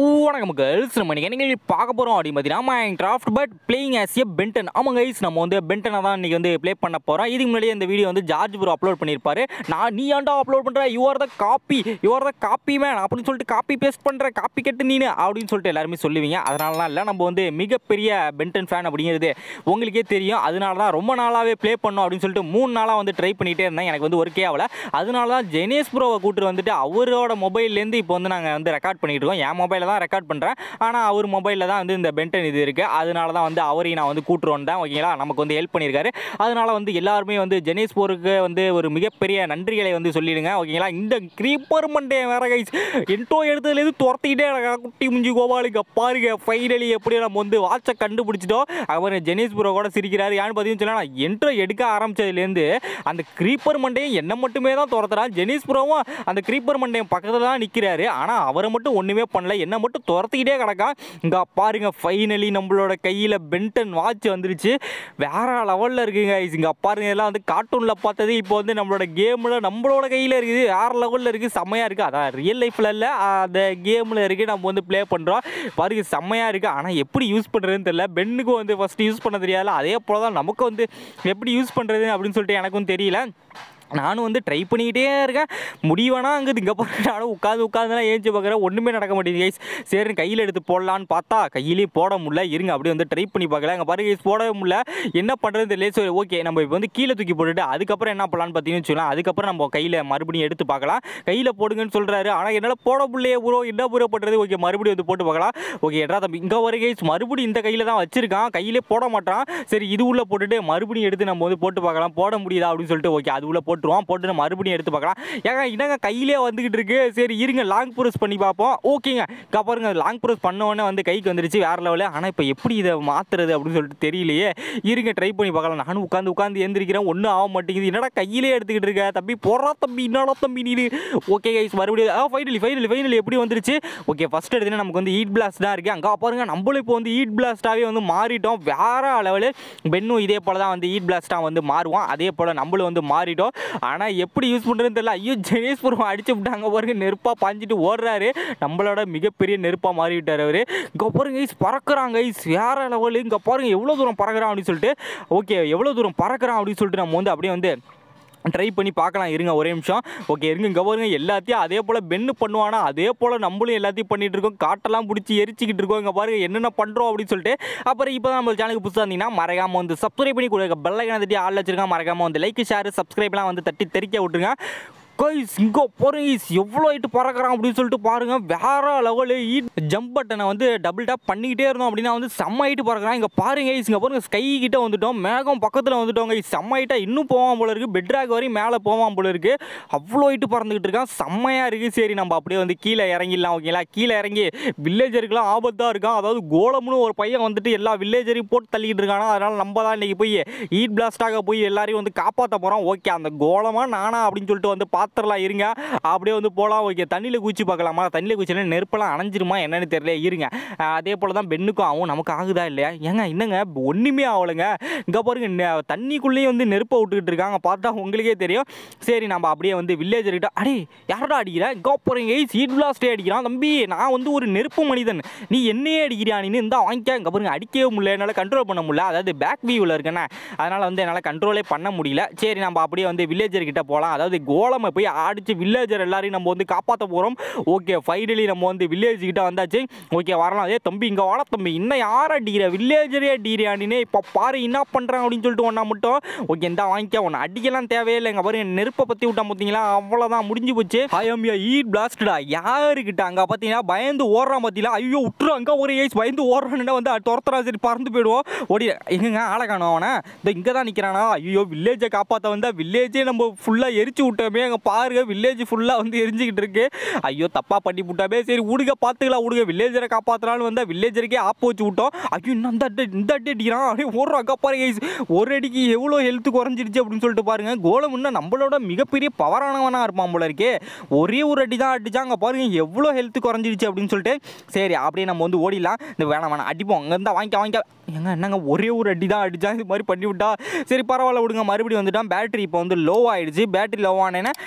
வணக்கம் கேர்ள்ஸ் நம்ம இன்னைக்கு என்ன பார்க்க போகிறோம் அப்படின்னு பார்த்தீங்கன்னா Minecraft but playing as a Ben Ten ஆமாம் கைஸ் நம்ம வந்து பென்டனை தான் இன்னைக்கு வந்து ப்ளே பண்ண போகிறோம் இதுக்கு முன்னாடி இந்த வீடியோ வந்து ஜார்ஜ் ப்ரோ அப்லோட் பண்ணியிருப்பாரு நான் நீ ஏன்டா அப்லோட் பண்ணுற you are the copy you are the copy man அப்படின்னு சொல்லிட்டு காப்பி பேஸ்ட் பண்ணுற காப்பி கட்டு நீனு அப்படின்னு சொல்லிட்டு எல்லாருமே சொல்லுவீங்க அதனாலலாம் இல்லை நம்ம வந்து மிகப்பெரிய பென்டன் ஃபேன் அப்படிங்கிறது உங்களுக்கே தெரியும் அதனால தான் ரொம்ப நாளாகவே ப்ளே பண்ணோம் அப்படின்னு சொல்லிட்டு மூணு நாளாக வந்து ட்ரை பண்ணிகிட்டே இருந்தேன் எனக்கு வந்து ஒர்க்கே ஆகல அதனால தான் ஜெனேஷ் ப்ரோவை கூட்டு வந்துட்டு அவரோட மொபைல்லேருந்து இப்போ வந்து நாங்கள் வந்து ரெக்கார்ட் பண்ணிட்டு இருக்கோம் என் மொபைலில் தான் ரெக்கார்ட் பண்ணுறேன் ஆனால் அவர் மொபைலில் தான் வந்து இந்த பென்டன் இது இருக்குது அதனால தான் வந்து அவரையும் நான் வந்து கூட்டு வந்தேன் ஓகேங்களா நமக்கு வந்து ஹெல்ப் பண்ணியிருக்காரு அதனால வந்து எல்லாருமே வந்து ஜெனேஷ் போருக்கு வந்து ஒரு மிகப்பெரிய நன்றிகளை வந்து சொல்லிடுங்க ஓகேங்களா இந்த க்ரீப்பர் மண்டே வேற கைஸ் இன்ட்ரோ எடுத்ததுலேருந்து துரத்திக்கிட்டே இருக்கா குட்டி முஞ்சி கோபாலுக்கு பாருங்க ஃபைனலி எப்படி நம்ம வந்து வாட்சை கண்டுபிடிச்சிட்டோம் அவர் ஜெனேஷ் ப்ரோ கூட சிரிக்கிறாரு ஏன்னு பார்த்தீங்கன்னு சொன்னா நான் என்ட்ரோ எடுக்க ஆரம்பிச்சதுலேருந்து அந்த க்ரீப்பர் மண்டையும் என்ன மட்டுமே தான் துரத்துறான் ஜெனீஸ் ப்ரோவும் அந்த க்ரீப்பர் மண்டையும் பக்கத்தில் தான் நிற்கிறாரு ஆனால் அவரை மட்டும் ஒன்றுமே பண்ணல என்ன மட்டும் துரத்திக்கிட்டே கிடக்கான் இங்கே பாருங்க ஃபைனலி நம்மளோட கையில் பென்டன் வாட்ச் வந்துருச்சு வேற லெவலில் இருக்குங்க இங்கே பாருங்க எல்லாம் வந்து கார்ட்டூனில் பார்த்தது இப்போ வந்து நம்மளோட கேமில் நம்மளோட கையில் இருக்குது வேற லெவலில் இருக்குது செம்மையாக இருக்குது அதான் ரியல் லைஃப்பில் இல்லை அந்த கேமில் இருக்குது நம்ம வந்து ப்ளே பண்ணுறோம் பாருங்க செம்மையாக இருக்குது ஆனால் எப்படி யூஸ் பண்ணுறதுன்னு தெரியல பென்னுக்கும் வந்து ஃபஸ்ட்டு யூஸ் பண்ண தெரியாது அதே போல் தான் நமக்கு வந்து எப்படி யூஸ் பண்ணுறது அப்படின்னு சொல்லிட்டு எனக்கும் தெரியல நானும் வந்து ட்ரை பண்ணிக்கிட்டே இருக்கேன் முடிவானா அங்கே இங்கே போகிற நானும் உட்காந்து உட்காந்துலாம் ஏஞ்சி பார்க்குறேன் ஒன்றுமே நடக்க மாட்டேங்குது கைஸ் சரி கையில் எடுத்து போடலான்னு பார்த்தா கையிலேயே போட முடியல இருங்க அப்படியே வந்து ட்ரை பண்ணி பார்க்கல அங்கே பாருங்க கைஸ் போடவே முடியல என்ன பண்ணுறது தெரியல சரி ஓகே நம்ம இப்போ வந்து கீழே தூக்கி போட்டுட்டு அதுக்கப்புறம் என்ன பண்ணலான்னு பார்த்தீங்கன்னு சொல்லலாம் அதுக்கப்புறம் நம்ம கையில் மறுபடியும் எடுத்து பார்க்கலாம் கையில் போடுங்கன்னு சொல்கிறாரு ஆனால் என்னால் போட முடியலையே ப்ரோ என்ன ப்ரோ பண்ணுறது ஓகே மறுபடியும் வந்து போட்டு பார்க்கலாம் ஓகே எட்ரா தம்பி இங்கே வர கைஸ் மறுபடியும் இந்த கையில் தான் வச்சிருக்கான் கையிலே போட மாட்டான் சரி இது உள்ள போட்டுட்டு மறுபடியும் எடுத்து நம்ம வந்து போட்டு பார்க்கலாம் போட முடியுதா அப்படின்னு சொல்லிட்டு ஓகே அது உள்ள போட்டுருவோம் போட்டு மறுபடியும் எடுத்து பார்க்கலாம் ஏங்க என்னங்க கையிலே வந்துகிட்டு இருக்கு சரி இருங்க லாங் ப்ரோஸ் பண்ணி பார்ப்போம் ஓகேங்க இங்க பாருங்க லாங் ப்ரோஸ் பண்ண உடனே வந்து கைக்கு வந்துருச்சு வேற லெவலில் ஆனால் இப்போ எப்படி இதை மாத்துறது அப்படின்னு சொல்லிட்டு தெரியலையே இருங்க ட்ரை பண்ணி பார்க்கலாம் நானும் உட்காந்து உட்காந்து எந்திரிக்கிறேன் ஒன்றும் ஆக மாட்டேங்குது என்னடா கையிலே எடுத்துக்கிட்டு இருக்க தம்பி போடுறா தம்பி என்னடா தம்பி நீ ஓகே கைஸ் மறுபடியும் ஆ ஃபைனலி ஃபைனலி ஃபைனலி எப்படி வந்துருச்சு ஓகே ஃபர்ஸ்ட் எடுத்துனா நமக்கு வந்து ஈட் பிளாஸ்ட் தான் இருக்குது அங்கே பாருங்க நம்மளும் இப்போ வந்து ஈட் பிளாஸ்ட்டாகவே வந்து மாறிட்டோம் வேற லெவலு பென்னும் இதே போல் தான் வந்து ஈட் பிளாஸ்ட்டாக வந்து மாறுவான் அதே போல் நம்மளும் வந்து மாறிட்டோம் ஆனால் எப்படி யூஸ் பண்ணுறதுன்னு தெரியல ஐயோ ஜெனேஷ் புரம் அடிச்சு விட்டாங்க பாருங்க நெருப்பாக பாஞ்சிட்டு ஓடுறாரு நம்மளோட மிகப்பெரிய நெருப்பாக மாறி விட்டார் அவர் இங்கே பாருங்க ஐஸ் பறக்கிறாங்க ஐஸ் வேற லெவலு இங்கே பாருங்க எவ்வளோ தூரம் பறக்கிறான் அப்படின்னு சொல்லிட்டு ஓகே எவ்வளோ தூரம் பறக்கிறான் அப்படின்னு சொல்லிட்டு நம்ம வந்து அப்படியே வந்து ட்ரை பண்ணி பார்க்கலாம் இருங்க ஒரே நிமிஷம் ஓகே இருங்க இங்கே பாருங்க எல்லாத்தையும் அதே போல் பென்னு பண்ணுவானா அதே போல் நம்மளும் எல்லாத்தையும் பண்ணிட்டு இருக்கோம் காட்டெல்லாம் பிடிச்சி எரிச்சிக்கிட்டு இருக்கோம் இங்கே பாருங்க என்னென்ன பண்ணுறோம் அப்படின்னு சொல்லிட்டு அப்புறம் இப்போ தான் நம்ம சேனலுக்கு புதுசாக இருந்தீங்கன்னா மறக்காமல் வந்து சப்ஸ்கிரைப் பண்ணி கொடுங்க பெல்லைக்கான தட்டி ஆள் வச்சிருக்கேன் மறக்காமல் வந்து லைக் ஷேர் சப்ஸ்கிரைப்லாம் வந்து தட்டி தெரிக்க விட்டுருங்க கைஸ் இங்கே போகிறேன் கைஸ் எவ்வளோ ஹைட்டு பறக்கிறான் அப்படின்னு சொல்லிட்டு பாருங்க வேற லெவலு ஈட் ஜம்ப் பட்டனை வந்து டபுள் டேப் பண்ணிக்கிட்டே இருந்தோம் அப்படின்னா வந்து செம்ம ஹைட்டு பறக்கிறான் இங்கே பாருங்க கைஸ் இங்கே பாருங்க ஸ்கை கிட்ட வந்துட்டோம் மேகம் பக்கத்தில் வந்துட்டோம் கைஸ் செம்ம ஹைட்டா இன்னும் போவான் போல இருக்கு பெட்ராக் வரையும் மேலே போவான் போல இருக்கு அவ்வளோ ஹைட்டு பறந்துக்கிட்டு இருக்கான் செம்மையாக இருக்குது சரி நம்ம அப்படியே வந்து கீழே இறங்கிடலாம் ஓகேங்களா கீழே இறங்கி வில்லேஜருக்குலாம் ஆபத்தாக இருக்கான் அதாவது கோலம்னு ஒரு பையன் வந்துட்டு எல்லா வில்லேஜரையும் போட்டு தள்ளிக்கிட்டு இருக்கானா அதனால் நம்ம தான் இன்றைக்கி போய் ஈட் பிளாஸ்டாக போய் எல்லாரையும் வந்து காப்பாற்ற போகிறோம் ஓகே அந்த கோலமா நானா அப்படின்னு சொல்லிட்டு வந்து பார்த்துடலாம் இருங்க அப்படியே வந்து போகலாம் ஓகே தண்ணியில் குச்சி பார்க்கலாமா தண்ணியில் குச்சினா நெருப்பெல்லாம் அணைஞ்சிருமா என்னன்னு தெரியல இருங்க அஹ் அதே போல் தான் பெண்ணுக்கும் ஆகும் நமக்கு ஆகுதா இல்லையா ஏங்க என்னங்க ஒன்றுமே ஆகலைங்க இங்கே பாருங்க நெ- தண்ணிக்குள்ளேயே வந்து நெருப்பை விட்டுக்கிட்டு இருக்காங்க பார்த்தா உங்களுக்கே தெரியும் சரி நம்ம அப்படியே வந்து வில்லேஜர்கிட்ட அடே யாரடா அடிக்கிற இங்கே போகிறீங்க சீட் பிளாஸ்டே அடிக்கிறான் தம்பி நான் வந்து ஒரு நெருப்பு மனிதன் நீ என்னையே அடிக்கிறியா நீ இந்த வாங்கிக்க இங்கே பாருங்க அடிக்கவே முடியல என்னால் கண்ட்ரோல் பண்ண முடியல அதாவது பேக் வியூவில் இருக்கேனே அதனால் வந்து என்னால் கண்ட்ரோலே பண்ண முடியல சரி நம்ம அப்படியே வந்து வில்லேஜர் கிட்ட போகலாம் அதாவது கோலமை போய் அடித்து வில்லேஜர் எல்லாரையும் நம்ம வந்து காப்பாற்ற போகிறோம் ஓகே ஃபைனலி நம்ம வந்து வில்லேஜ் கிட்ட வந்தாச்சு ஓகே வரலாம் அதே தம்பி இங்கே வாழ தம்பி இன்னும் யார் அடிக்கிற வில்லேஜரே அடிக்கிறானினே இப்போ பாரு என்ன பண்ணுறான் அப்படின்னு சொல்லிட்டு ஒன்றா மட்டும் ஓகே இந்த வாங்கிக்க உன்னை அடிக்கலாம் தேவையில்லை இங்கே பாருங்க நெருப்பை பற்றி விட்டா பார்த்தீங்களா அவ்வளோதான் முடிஞ்சு போச்சு ஐ எம் ஈட் பிளாஸ்டடா யாருக்கிட்ட அங்கே பார்த்தீங்கன்னா பயந்து ஓடுறான் பார்த்தீங்களா ஐயோ விட்டுரும் அங்கே ஒரு ஏஜ் பயந்து ஓடுறான்னு வந்து துரத்துறா சரி பறந்து போயிடுவோம் ஓடி எங்கங்க ஆளை காணும் அவனை இந்த இங்கே தான் நிற்கிறானா ஐயோ வில்லேஜை காப்பாற்ற வந்தால் வில்லேஜே நம்ம ஃபுல்லாக எரிச்சு விட்டோமே அங்கே பாருங்க வில்லேஜ் ஃபுல்லாக வந்து எரிஞ்சுக்கிட்டு இருக்கு ஐயோ தப்பாக பண்ணி விட்டாமே சரி விடுங்க பார்த்துக்கலாம் விடுங்க வில்லேஜரை காப்பாற்றலான்னு வந்தால் வில்லேஜருக்கே ஆப்பு வச்சு விட்டோம் ஐயோ இன்னும் அந்த அடி இந்த அடி அடிக்கிறான் அப்படியே ஓடுறான் அக்கா பாருங்க guys. ஒரு அடிக்கு எவ்வளோ ஹெல்த் குறைஞ்சிருச்சு அப்படின்னு சொல்லிட்டு பாருங்க கோலம் இன்னும் நம்மளோட மிகப்பெரிய பவரானவனாக இருப்பான் போல இருக்கே ஒரே ஒரு அடி தான் அடிச்சா அங்கே பாருங்க எவ்வளோ ஹெல்த் குறைஞ்சிருச்சு அப்படின்னு சொல்லிட்டு சரி அப்படியே நம்ம வந்து ஓடிடலாம் இந்த வேணாம் வேணாம் அடிப்போம் அங்கே இருந்தால் வாங்கிக்க வாங்கிக்க ஏங்க என்னங்க ஒரே ஒரு அடி தான் அடிச்சா இது மாதிரி பண்ணி விட்டா சரி பரவாயில்ல விடுங்க மறுபடியும் வந்துட்டான் பேட்டரி இப்போ வந்து லோ ஆயிடுச்சு பேட்டரி லோ ஆனேன்னா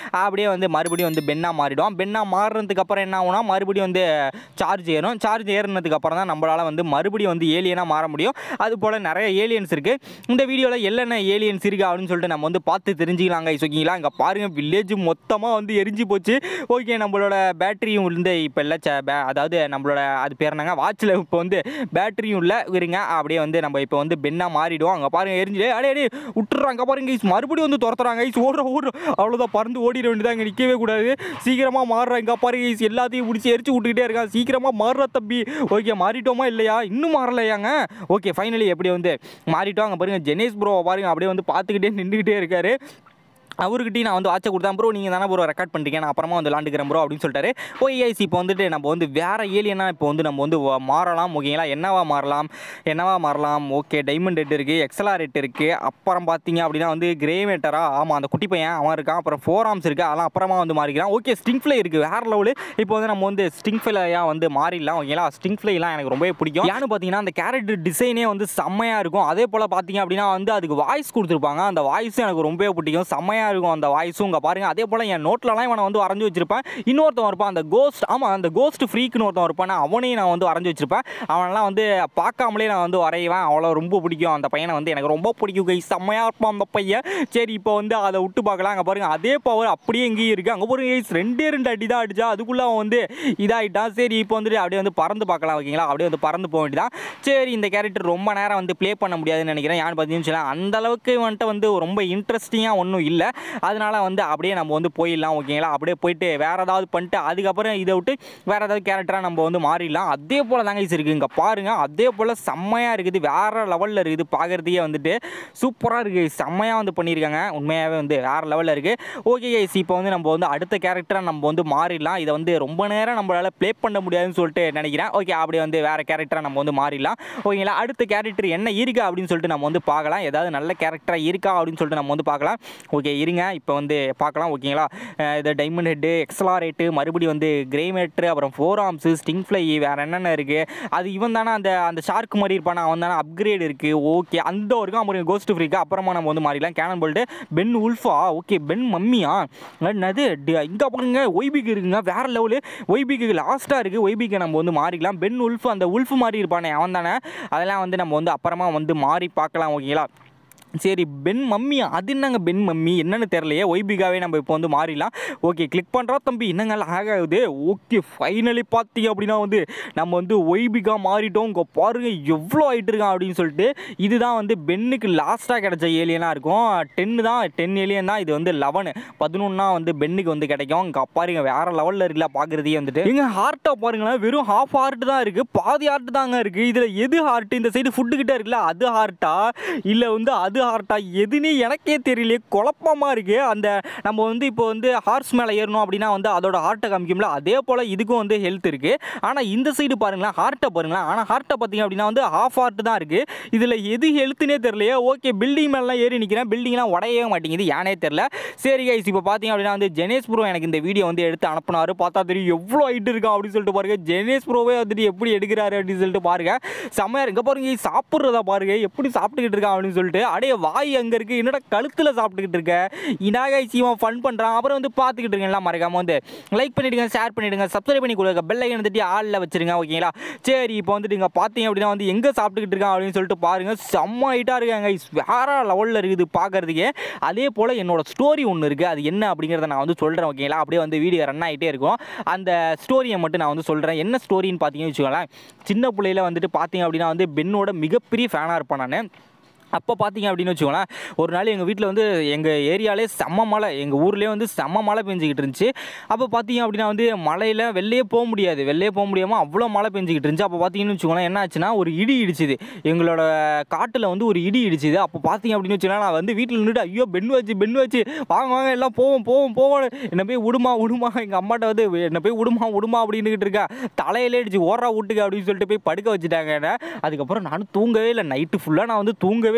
அப்படியே வந்து மறுபடியும் வந்து பென்னா மாறிடும் பென்னா மாறுறதுக்கு அப்புறம் என்ன ஆகும்னா மறுபடியும் வந்து சார்ஜ் ஏறும் சார்ஜ் ஏறினதுக்கு அப்புறம் தான் நம்மளால் வந்து மறுபடியும் வந்து ஏலியனாக மாற முடியும் அது போல் நிறைய ஏலியன்ஸ் இருக்குது இந்த வீடியோவில் என்னென்ன ஏலியன்ஸ் இருக்குது அப்படின்னு சொல்லிட்டு நம்ம வந்து பார்த்து தெரிஞ்சுக்கலாங்க ஓகேங்களா இங்கே பாருங்கள் வில்லேஜ் மொத்தமாக வந்து எரிஞ்சு போச்சு ஓகே நம்மளோட பேட்டரியும் வந்து இப்போ இல்லை ச- பே- அதாவது நம்மளோட அது பேர் என்னங்க வாட்சில் இப்போ வந்து பேட்டரியும் இல்லை இருங்க அப்படியே வந்து நம்ம இப்போ வந்து பென்னா மாறிடுவோம் அங்கே பாருங்க எரிஞ்சு அடே அடே விட்டுறாங்க பாருங்க guys. மறுபடியும் வந்து துரத்துறாங்க guys. ஓடுற ஓடுற அவ்வளோதான் பறந்து ஓடிட வேண்டியதான் இங்கே நிற்கவே கூடாது சீக்கிரமாக மாறுறா இங்கே பாருங்க guys. எல்லாத்தையும் பிடிச்சி எரிச்சு விட்டுக்கிட்டே இருக்கான் சீக்கிரமாக மாறுற தம்பி ஓகே மாறிட்டோமா இல்லையா இன்னும் மாறலையாங்க ஓகே ஃபைனலி எப்படி வந்து மாறிட்டோம் அங்கே பாருங்க ஜெனேஷ் ப்ரோ பாருங்க அப்படியே வந்து பார்த்துக்கிட்டே நின்றுக்கிட்டே இருக்காரு அவர்கிட்டயும் நான் வந்து வாட்சை கொடுத்தேன் ப்ரோ நீங்கள் தானே ப்ரோ ரெக்கார்ட் பண்ணிட்டீங்க நான் அப்புறமா வந்து விளாண்டுக்கிறேன் ப்ரோ அப்படின்னு சொல்லிட்டாரு ஓஐசி இப்போ வந்துட்டு நம்ம வந்து வேற ஏலியனா இப்போ வந்து நம்ம வந்து வ- மாறலாம் ஓகேங்களா என்னவா மாறலாம் என்னவா மாறலாம் ஓகே டைமண்ட் ரெட் இருக்குது எக்ஸலா ரெட் இருக்குது அப்புறம் பார்த்தீங்க அப்படின்னா வந்து கிரேமேட்டரா ஆமாம் அந்த குட்டி பையன் அவன் இருக்கான் அப்புறம் ஃபோர் ஆர்ம்ஸ் இருக்குது அதெல்லாம் அப்புறமா வந்து மாறிக்கிறான் ஓகே ஸ்டிங் ஃப்ளை இருக்குது வேற லெவலு இப்போ வந்து நம்ம வந்து ஸ்டிங் ஃப்ளையாக வந்து மாறிடலாம் ஓகேங்களா ஸ்டிங் ஃப்ளைலாம் எனக்கு ரொம்பவே பிடிக்கும் ஏன்னு பார்த்தீங்கன்னா அந்த கேரக்டர் டிசைனே வந்து செம்மையாக இருக்கும் அதே போல் பார்த்தீங்க அப்படின்னா வந்து அதுக்கு வாய்ஸ் கொடுத்துருப்பாங்க அந்த வாய்ஸும் எனக்கு ரொம்பவே பிடிக்கும் செம்மையாக இருக்கும் அந்த வாய்ஸும் இங்கே பாருங்க அதே போல் என் நோட்லலாம் இவனை வந்து வரைஞ்சி வச்சிருப்பேன் இன்னொருத்தன் இருப்பான் அந்த கோஸ்ட் ஆமாம் அந்த கோஸ்ட் ஃப்ரீக்குன்னு ஒருத்தன் இருப்பான் அவனையும் நான் வந்து வரைஞ்சி வச்சிருப்பேன் அவனெல்லாம் வந்து பார்க்காமலே நான் வந்து வரைவேன் அவ்வளோ ரொம்ப பிடிக்கும் அந்த பையனை வந்து எனக்கு ரொம்ப பிடிக்கும் கை செம்மையாக இருப்பான் அந்த பையன் சரி இப்போ வந்து அதை விட்டு பார்க்கலாம் அங்கே பாருங்க அதே பவர் அப்படியே எங்கேயும் இருக்குது அங்கே பாருங்க guys, ரெண்டே ரெண்டு அடி தான் அடிச்சா அதுக்குள்ளே அவன் வந்து இதாகிட்டான் சரி இப்போ வந்துட்டு அப்படியே வந்து பறந்து பார்க்கலாம் ஓகேங்களா அப்படியே வந்து பறந்து போக வேண்டியதான் சரி இந்த கேரக்டர் ரொம்ப நேரம் வந்து ப்ளே பண்ண முடியாதுன்னு நினைக்கிறேன் யான்னு பார்த்தீங்கன்னு வச்சுக்கோங்களேன், அந்த அளவுக்கு வந்துட்டு வந்து ரொம்ப இன்ட்ரெஸ்டிங்காக ஒன்றும் இல்லை அதனால வந்து அப்படியே நம்ம வந்து போயிடலாம் ஓகேங்களா அப்படியே போயிட்டு வேற ஏதாவது பண்ணிட்டு அதுக்கப்புறம் இதை விட்டு வேற ஏதாவது கேரக்டராக நம்ம வந்து மாறிடலாம் அதே போல் தாங்க இது இருக்குது இங்கே பாருங்க அதே போல் செம்மையாக இருக்குது வேற லெவலில் இருக்குது பார்க்குறதுக்கே வந்துட்டு சூப்பராக இருக்குது செம்மையாக வந்து பண்ணியிருக்காங்க உண்மையாகவே வந்து வேற லெவலில் இருக்குது ஓகே கைஸ் இப்போ வந்து நம்ம வந்து அடுத்த கேரக்டராக நம்ம வந்து மாறிடலாம் இதை வந்து ரொம்ப நேரம் நம்மளால் ப்ளே பண்ண முடியாதுன்னு சொல்லிட்டு நினைக்கிறேன் ஓகே அப்படியே வந்து வேற கேரக்டராக நம்ம வந்து மாறிடலாம் ஓகேங்களா அடுத்த கேரக்டர் என்ன இருக்கா அப்படின்னு சொல்லிட்டு நம்ம வந்து பார்க்கலாம் ஏதாவது நல்ல கேரக்டராக இருக்கா அப்படின்னு சொல்லிட்டு நம்ம வந்து பார்க்கலாம் ஓகே இருங்க இப்போ வந்து பார்க்கலாம் ஓகேங்களா அஹ் இது டைமண்ட் ஹெட்டு எக்ஸலாரேட்டு மறுபடியும் வந்து கிரேமேட்ரு அப்புறம் ஃபோர் ஆர்ம்ஸு ஸ்டிங் ஃப்ளை வேறு என்னென்ன இருக்குது அது இவன் தானே அந்த அந்த ஷார்க் மாதிரி இருப்பானா அவன் தானே அப்கிரேட் இருக்குது ஓகே அந்த வரைக்கும் அப்புறம் கோஸ்ட் ஃப்ரீக்கு அப்புறமா நம்ம வந்து மாறிடலாம் கேனன் போல்ட்டு பென் உல்ஃபா ஓகே பென் மம்மியா என்னது இங்கே பாருங்க ஒய்பிக்கு இருக்குங்க வேற லெவலு ஒய்பிக்கு லாஸ்ட்டாக இருக்குது ஒய்பிக்கு நம்ம வந்து மாறிக்கலாம் பென் உல்ஃப் அந்த உல்ஃப் மாதிரி இருப்பானே அவன் தானே அதெல்லாம் வந்து நம்ம வந்து அப்புறமா வந்து மாறி பார்க்கலாம் ஓகேங்களா சரி பென் மம்மி அது என்னங்க பென் மம்மி என்னன்னு தெரியலையே ஒய்பிகாவே நம்ம இப்போ வந்து மாறிடலாம் ஓகே கிளிக் பண்ணுறோம் தம்பி என்னங்க lag ஆகுது ஓகே ஃபைனலி பார்த்தீங்க அப்படின்னா வந்து நம்ம வந்து ஒய்பிகா மாறிட்டோம் இங்கே பாருங்க எவ்வளோ ஆயிட்டு இருக்கான் அப்படின்னு சொல்லிட்டு இதுதான் வந்து பென்னுக்கு லாஸ்ட்டாக கிடைச்ச ஏலியனாக இருக்கும் டென்னு தான் டென் ஏலியன் தான் இது வந்து லெவனு பதினொன்னா வந்து பென்னுக்கு வந்து கிடைக்கும் இங்கே பாருங்க வேற லெவலில் இருக்குல்ல பார்க்குறதே வந்துட்டு எங்க ஹார்ட்டை பாருங்களேன் வெறும் ஹாஃப் ஹார்ட் தான் இருக்குது பாதி ஹார்ட் தாங்க இருக்குது இதில் எது ஹார்ட் இந்த சைடு ஃபுட்டு கிட்ட இருக்குல்ல அது ஹார்ட்டா இல்லை வந்து அது ஹார்ட்டா எதுன்னு எனக்கே தெரியல குழப்பமா இருக்கு அந்த நம்ம வந்து இப்போ வந்து ஹார்ஸ் மேலே ஏறணும் அப்படின்னா வந்து அதோட ஹார்ட்டை காமிக்கும்ல அதே போல் இதுக்கும் வந்து ஹெல்த் இருக்கு ஆனால் இந்த சைடு பாருங்களேன் ஹார்ட்டை பாருங்களேன் ஆனால் ஹார்ட்டை பார்த்தீங்க அப்படின்னா வந்து ஹாஃப் ஹார்ட் தான் இருக்கு இதில் எது ஹெல்த்துனே தெரியலையே ஓகே பில்டிங் மேலாம் ஏறி நிற்கிறேன் பில்டிங்லாம் உடையவே மாட்டேங்குது ஏனே தெரியல சரி கைஸ் இப்போ பார்த்தீங்க அப்படின்னா வந்து ஜெனேஷ் ப்ரோ எனக்கு இந்த வீடியோ வந்து எடுத்து அனுப்புனாரு பார்த்தா தெரியும் எவ்வளோ ஹைட் இருக்கான் அப்படின்னு சொல்லிட்டு பாருங்க ஜெனேஷ் ப்ரோவே வந்துட்டு எப்படி எடுக்கிறாரு அப்படின்னு சொல்லிட்டு பாருங்க செம்மையா இருக்கு பாருங்க இங்க சாப்பிட்றதா பாருங்க எப்படி சாப்பிட்டுக்கிட்டு இருக்கான் அப்படின்னு சொல்லிட்டு அடைய வாய் அங்கே இருக்கு என்னடா கழுத்தில் சாப்பிட்டுக்கிட்டு இருக்க இனாகை சீவன் ஃபன் பண்ணுறான் அப்புறம் வந்து பார்த்துக்கிட்டு இருக்கீங்களா மறக்காம வந்து லைக் பண்ணிடுங்க ஷேர் பண்ணிடுங்க சப்ஸ்கிரைப் பண்ணி கொடுங்க பெல் ஐக்கன் தட்டி ஆளில் வச்சிருங்க ஓகேங்களா சரி இப்போ வந்துட்டு இங்கே பார்த்தீங்க அப்படின்னா வந்து எங்கே சாப்பிட்டுக்கிட்டு இருக்கான் அப்படின்னு சொல்லிட்டு பாருங்க செம்ம ஹைட்டாக இருக்காங்க வேற லெவலில் இருக்குது பார்க்கறதுக்கே அதே போல் என்னோட ஸ்டோரி ஒன்று இருக்குது அது என்ன அப்படிங்கிறத நான் வந்து சொல்கிறேன் ஓகேங்களா அப்படியே வந்து வீடியோ ரன் ஆகிட்டே இருக்கும் அந்த ஸ்டோரியை மட்டும் நான் வந்து சொல்கிறேன் என்ன ஸ்டோரின்னு பார்த்தீங்கன்னு வச்சுக்கோங்களேன் சின்ன பிள்ளையில வந்துட்டு பார்த்தீங்க அப்படின்னா வந்து பென்னோட மிகப்பெரிய ஃபேனாக இருப்பேன் நான் அப்போ பார்த்தீங்க அப்படின்னு வச்சுக்கோங்களேன் ஒரு நாள் எங்கள் வீட்டில் வந்து எங்கள் ஏரியாலே செம்ம மழை எங்கள் ஊர்லேயே வந்து செம்ம மழை பெஞ்சிக்கிட்டு இருந்துச்சு அப்போ பார்த்தீங்க அப்படின்னா வந்து மழையில் வெளியே போக முடியாது வெளியே போக முடியாமல் அவ்வளோ மழை பெஞ்சிக்கிட்டு இருந்துச்சு அப்போ பார்த்தீங்கன்னு வச்சுக்கோங்களேன் என்ன ஆச்சுன்னா ஒரு இடி இடிச்சுது எங்களோட காட்டில் வந்து ஒரு இடி இடிச்சுது அப்போ பார்த்தீங்க அப்படின்னு வச்சுக்கோங்களேன் நான் வந்து வீட்டில் நின்றுட்டு ஐயோ பெண் வச்சு பெண் வச்சு வாங்க வாங்க எல்லாம் போவோம் போவோம் போவோம் என்னை போய் விடுமா விடுமா எங்கள் அம்மாட்ட வந்து என்னை போய் விடுமா விடுமா அப்படின்னுக்கிட்டு இருக்கா தலையிலே அடிச்சு ஓடுறா வீட்டுக்கு அப்படின்னு சொல்லிட்டு போய் படுக்க வச்சுட்டாங்க என்னை அதுக்கப்புறம் நானும் தூங்கவே இல்லை நைட்டு ஃபுல்லாக நான் வந்து தூங்கவே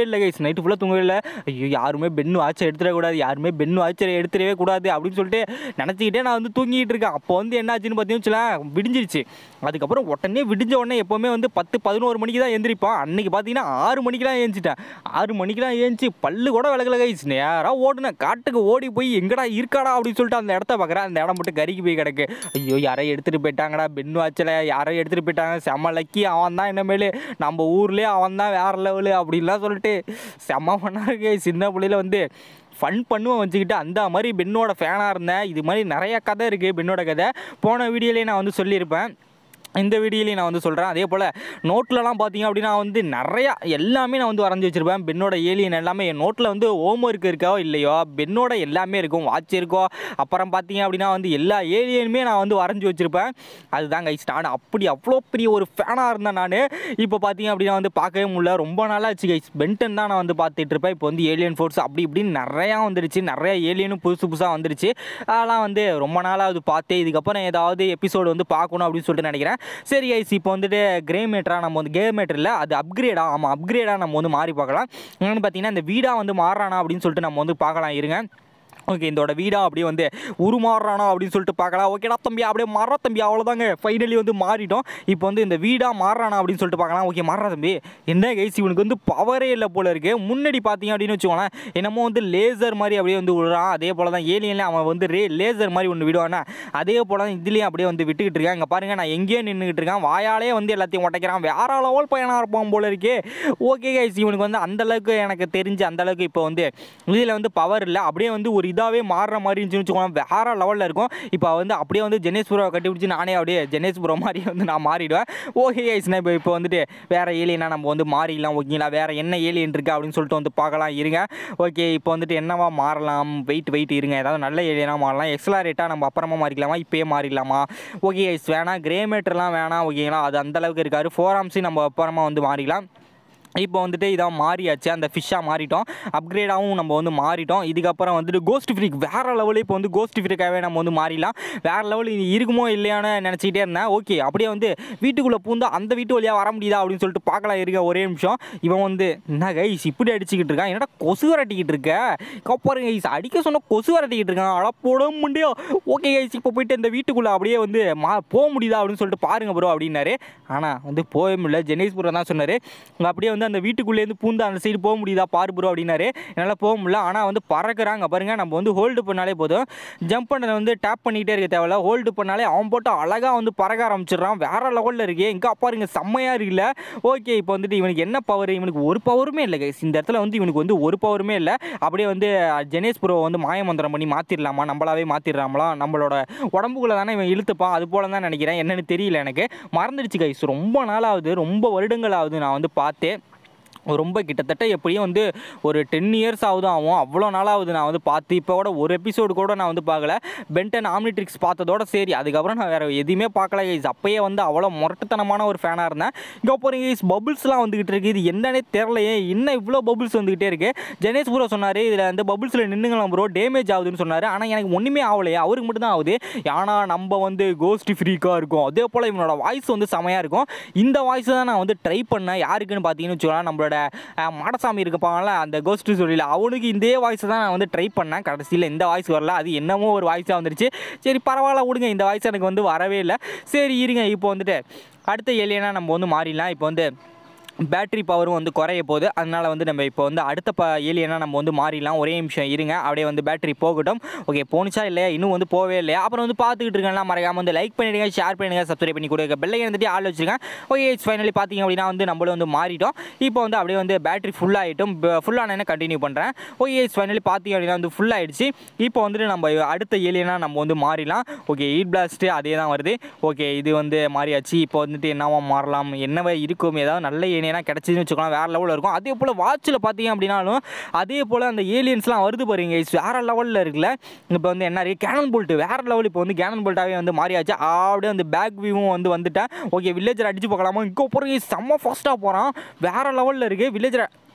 இல்லை கைஸ் நைட்டு ஃபுல்லாக தூங்கவே இல்லை ஐயோ யாருமே பென்னு வாட்சை எடுத்துடக்கூடாது யாருமே பென்னு வாட்சை எடுத்துடவே கூடாது அப்படின்னு சொல்லிட்டு நினச்சிக்கிட்டே நான் வந்து தூங்கிட்டு இருக்கேன் அப்போ வந்து என்ன ஆச்சுன்னு பார்த்தீங்கன்னா விடிஞ்சிருச்சு அதுக்கப்புறம் உடனே விடிஞ்ச உடனே எப்போவுமே வந்து பத்து பதினோரு மணிக்கு தான் எந்திரிப்பான் அன்னைக்கு பார்த்தீங்கன்னா ஆறு மணிக்கெலாம் ஏஞ்சிட்டேன் ஆறு மணிக்கெலாம் ஏஞ்சி பல்லு கூட விளக்கல கைஸ் நேராக ஓடுனேன் காட்டுக்கு ஓடி போய் எங்கடா இருக்காடா அப்படின்னு சொல்லிட்டு அந்த இடத்த பார்க்குறேன் அந்த இடம் மட்டும் கருகி போய் கிடக்கு ஐயோ யாரோ எடுத்துகிட்டு போயிட்டாங்கடா பென்னு வாச்சல யாரோ எடுத்துகிட்டு போயிட்டாங்க செம்ம லக்கி அவன் தான் இனிமேல் நம்ம ஊர்லேயே அவன் தான் வேறு லெவலு அப்படின்லாம் சொல்லிட்டு செம்ம பண்ணாரு சின்ன பிள்ளையில வந்து ஃபன் பண்ணுவேன் வச்சுக்கிட்டு அந்த மாதிரி பென்னோட ஃபேனாக இருந்தேன் இது மாதிரி நிறைய கதை இருக்குது பென்னோட கதை போன வீடியோலேயே நான் வந்து சொல்லியிருப்பேன் இந்த வீடியோலையும் நான் வந்து சொல்கிறேன் அதே போல் நோட்லலாம் பார்த்தீங்க அப்படின்னா வந்து நிறையா எல்லாமே நான் வந்து வரைஞ்சி வச்சுருப்பேன் பென்னோட ஏலியன் எல்லாமே என் நோட்டில் வந்து ஹோம் ஒர்க் இருக்கோ இல்லையோ பென்னோட எல்லாமே இருக்கும் வாட்ச் இருக்கோ அப்புறம் பார்த்தீங்க அப்படின்னா வந்து எல்லா ஏலியனுமே நான் வந்து வரைஞ்சி வச்சுருப்பேன் அதுதான் கைஸ் நான் அப்படி அவ்வளோ பெரிய ஒரு ஃபேனாக இருந்தேன் நான் இப்போ பார்த்தீங்க அப்படின்னா வந்து பார்க்கவே முடியல ரொம்ப நாளாக ஆச்சு கைஸ் பென்டன் தான் நான் வந்து பார்த்துட்டு இருப்பேன் இப்போ வந்து ஏலியன் ஃபோர்ஸ் அப்படி இப்படின்னு நிறையா வந்துருச்சு நிறைய ஏலியனும் புதுசு புதுசாக வந்துருச்சு அதெல்லாம் வந்து ரொம்ப நாளாவது பார்த்தேன் இதுக்கப்புறம் ஏதாவது எபிசோடு வந்து பார்க்கணும் அப்படின்னு சொல்லிட்டு நினைக்கிறேன் சரி ஐஸ் இப்போ வந்துட்டு கிரே மேட்டராக நம்ம வந்து கே மேட்டரில் அது அப்கிரேடாக ஆமாம் அப்கிரேடாக நம்ம வந்து மாறி பார்க்கலாம் என்னென்னு பார்த்தீங்கன்னா இந்த வீடாக வந்து மாறுறானா அப்படின்னு சொல்லிட்டு நம்ம வந்து பார்க்கலாம் இருங்க ஓகே இதோட வீடா அப்படியே வந்து உருமாறுறானா அப்படின்னு சொல்லிட்டு பார்க்கலாம் ஓகேடா தம்பி அப்படியே மாறா தம்பி அவ்வளோதாங்க ஃபைனலி வந்து மாறிட்டோம் இப்போ வந்து இந்த வீடா மாறுறானா அப்படின்னு சொல்லிட்டு பார்க்கலாம் ஓகே மாறா தம்பி என்ன கைஸ் இவனுக்கு வந்து பவரே இல்லை போல இருக்கு முன்னாடி பார்த்தீங்க அப்படின்னு வச்சுக்கோங்களேன் என்னமோ வந்து லேசர் மாதிரி அப்படியே வந்து விடுறான் அதே போல தான் ஏலியன்ல அவன் வந்து ரே லேசர் மாதிரி ஒன்று விடுவானா அதே போல தான் இதுலேயும் அப்படியே வந்து விட்டுக்கிட்டு இருக்கான் இங்கே பாருங்க நான் எங்கேயோ நின்றுக்கிட்டு இருக்கேன் வாயாலே வந்து எல்லாத்தையும் உடைக்கிறான் வேற லெவல் பையனாக இருப்பான் போல இருக்கே ஓகே கைஸ் இவனுக்கு வந்து அந்த அளவுக்கு எனக்கு தெரிஞ்சு அந்த அளவுக்கு இப்போ வந்து இதில் வந்து பவர் இல்லை அப்படியே வந்து ஒரு இதாகவே மாறுற மாதிரி இருந்துச்சுன்னு வச்சுக்கோங்களேன் வேற லெவலில் இருக்கும் இப்போ வந்து அப்படியே வந்து ஜெனேஷ் ப்ரோவை கட்டி பிடிச்சி நானே அப்படியே ஜெனேஷ் ப்ரோ மாதிரி வந்து நான் மாறிடுவேன் ஓகே கைஸ் நான் இப்போ இப்போ வந்துட்டு வேற ஏலியனா நம்ம வந்து மாறிடலாம் ஓகேங்களா வேற என்ன ஏலியன் இருக்கு அப்படின்னு சொல்லிட்டு வந்து பார்க்கலாம் இருங்க ஓகே இப்போ வந்துட்டு என்னவா மாறலாம் வெயிட் வெயிட் இருங்க ஏதாவது நல்ல ஏலியனாக மாறலாம் எக்ஸலாரேட்டாக நம்ம அப்புறமா மாறிக்கலாமா இப்போயே மாறிடலாமா ஓகே கைஸ் வேணாம் கிரே மேட்டர்லாம் வேணாம் ஓகேங்களா அது அந்த அளவுக்கு இருக்காரு ஃபோர் ஆம்ஸையும் நம்ம அப்புறமா வந்து மாறிக்கலாம் இப்போ வந்துட்டு இதான் மாறியாச்சு அந்த ஃபிஷ்ஷாக மாறிட்டோம் அப்கிரேடாகவும் நம்ம வந்து மாறிட்டோம் இதுக்கப்புறம் வந்துட்டு கோஸ்ட் ஃப்ரீக் வேறு லெவலில் இப்போ வந்து கோஸ்ட் ஃப்ரீக்காகவே நம்ம வந்து மாறிடலாம் வேறு லெவல் இது இருக்குமோ இல்லையான்னு நினச்சிக்கிட்டே இருந்தேன் ஓகே அப்படியே வந்து வீட்டுக்குள்ளே பூந்தா அந்த வீட்டு வழியாக வர முடியுதா அப்படின்னு சொல்லிட்டு பார்க்கலாம் இருக்க ஒரே நிமிஷம் இவன் வந்து என்ன கைஸ் இப்படி அடிச்சுக்கிட்டு இருக்கான் என்னடா கொசு வரட்டிக்கிட்டு இருக்க கப்பாருங்க கைஸ் அடிக்க சொன்ன கொசு வரட்டிக்கிட்டு இருக்கான் அட போட முடியும் ஓகே கைஸ் இப்போ போயிட்டு இந்த வீட்டுக்குள்ளே அப்படியே வந்து மா போக முடியுதா அப்படின்னு சொல்லிட்டு பாருங்க ப்ரோ அப்படின்னாரு ஆனால் வந்து போக முடியல ஜெனேஷ் ப்ரோ தான் சொன்னார் அப்படியே வந்து அந்த வீட்டுக்குள்ளேருந்து பூந்து அந்த சைடு போக முடியுதா பாரு ப்ரோ அப்படின்னாரு என்னால் போக முடியல ஆனால் வந்து பறக்குறாங்க பாருங்க நம்ம வந்து ஹோல்டு பண்ணாலே போதும் ஜம்ப் பண்ணதை வந்து டேப் பண்ணிக்கிட்டே இருக்க தேவையில்ல ஹோல்டு பண்ணாலே அவன் போட்டு அழகாக வந்து பறக்க ஆரம்பிச்சிடுறான் வேற லெவலில் இருக்கே எங்கே பாருங்க செம்மையாக இருக்குல்ல ஓகே இப்போ வந்துட்டு இவனுக்கு என்ன பவர் இவனுக்கு ஒரு பவருமே இல்லை guys. இந்த இடத்துல வந்து இவனுக்கு வந்து ஒரு பவருமே இல்லை அப்படியே வந்து ஜெனேஷ் ப்ரோ வந்து மாயமந்திரம் பண்ணி மாற்றிடலாமா நம்மளாவே மாற்றிடலாமலாம் நம்மளோட உடம்புக்குள்ளே தானே இவன் இழுத்துப்பான் அது போல தான் நினைக்கிறேன் என்னன்னு தெரியல எனக்கு மறந்துடுச்சு கைஸ் ரொம்ப நாளாகுது ரொம்ப வருடங்கள் ஆகுது நான் வந்து பார்த்தேன் ரொம்ப கிட்டத்தட்ட எப்படியும் வந்து ஒரு டென் இயர்ஸ் ஆகுது ஆகும் அவ்வளோ நாளாகுது நான் வந்து பார்த்து இப்போ கூட ஒரு எபிசோடு கூட நான் வந்து பார்க்கல பென்டன் ஆம்னிட்ரிக்ஸ் பார்த்ததோட சரி அதுக்கப்புறம் நான் வேறு எதுவுமே பார்க்கல கைஸ் அப்பயே வந்து அவ்வளோ முரட்டுத்தனமான ஒரு ஃபேனாக இருந்தேன் இங்கே போகிறீங்க கைஸ் பபுள்ஸ்லாம் வந்துக்கிட்டு இருக்குது இது என்னன்னே தெரிலையே என்ன இவ்வளோ பபுள்ஸ் வந்துக்கிட்டே இருக்குது ஜெனேஷ் ப்ரோ சொன்னார் இதில் அந்த பபுள்ஸில் நின்றுங்களாம் ப்ரோ டேமேஜ் ஆகுதுன்னு சொன்னார் ஆனால் எனக்கு ஒன்றுமே ஆகலையே அவருக்கு மட்டும் தான் ஆகுது ஆனால் நம்ம வந்து கோஸ்ட் ஃப்ரீக்காக இருக்கும் அதே போல் இவனோட வாய்ஸ் வந்து செமையாக இருக்கும் இந்த வாய்ஸ் தான் நான் வந்து ட்ரை பண்ணேன் யாருக்குன்னு பார்த்தீங்கன்னு வச்சுக்கலாம் நம்மளோட அஹ், மாடசாமி இருப்பாங்கல்ல அந்த கோஸ்ட் சொல்லியில் அவனுக்கு இதே வாய்ஸ் தான் நான் வந்து ட்ரை பண்ணேன் கடைசியில் இந்த வாய்ஸ் வரல அது என்னமோ ஒரு வாய்ஸாக வந்துருச்சு சரி பரவாயில்ல விடுங்க இந்த வாய்ஸ் எனக்கு வந்து வரவே இல்லை சரி இருங்க இப்போ வந்துட்டு அடுத்த ஏலியனா நம்ம வந்து மாறிடலாம் இப்போ வந்து பேட்டரி பவரும் வந்து குறைய போகுது அதனால் வந்து நம்ம இப்போ வந்து அடுத்த ப ஏலியனாக நம்ம வந்து மாறிடலாம் ஒரே நிமிஷம் இருங்க அப்படியே வந்து பேட்டரி போகட்டும் ஓகே போணுச்சா இல்லையா இன்னும் வந்து போகவே இல்லையா அப்புறம் வந்து பார்த்துக்கிட்டு இருக்கேன்ல மறக்காம வந்து லைக் பண்ணிடுங்க ஷேர் பண்ணிடுங்க சப்ஸ்கிரைப் பண்ணி கொடுங்க பெல்லை வந்துட்டு ஆள் வச்சிருக்கேன் ஓகே ஃபைனலி பார்த்தீங்க அப்படின்னா வந்து நம்மளும் வந்து மாறிட்டோம் இப்போ வந்து அப்படியே வந்து பேட்டரி ஃபுல் ஆகிட்டும் ஃபுல்லான கண்டினியூ பண்ணுறேன் ஓகே ஃபைனலி பார்த்தீங்க அப்படின்னா வந்து ஃபுல் ஆகிடுச்சு இப்போ வந்துட்டு நம்ம அடுத்த ஏலியனாக நம்ம வந்து மாறிடலாம் ஓகே ஈட் பிளாஸ்ட்டு அதே தான் வருது ஓகே இது வந்து மாறியாச்சு இப்போ வந்துட்டு என்னவா மாறலாம் என்னவா இருக்கும் ஏதாவது நல்ல ஏலியனாக கிடச்சிதுன்னு வச்சுக்கலாம் வேறு லெவலில் இருக்கும் அதே போல் வாட்சில் பார்த்தீங்க அப்படின்னாலும் அதே போல் அந்த ஏலியன்ஸ்லாம் வருது பாருங்க guys. வேற லெவலில் இருக்குல்ல இப்போ வந்து என்ன இருக்குது கேனன் போல்ட் வேற லெவல் இப்போ வந்து கேனன் போல்ட்டாகவே வந்து மாறியாச்சு அப்படியே வந்து பேக் வியூவும் வந்து வந்துட்டேன் ஓகே வில்லேஜர் அடிச்சு பார்க்கலாமா இங்கே போகிறீங்க செம்ம ஃபாஸ்ட்டாக போகிறான் வேற லெவலில் இருக்குது வில்லேஜர்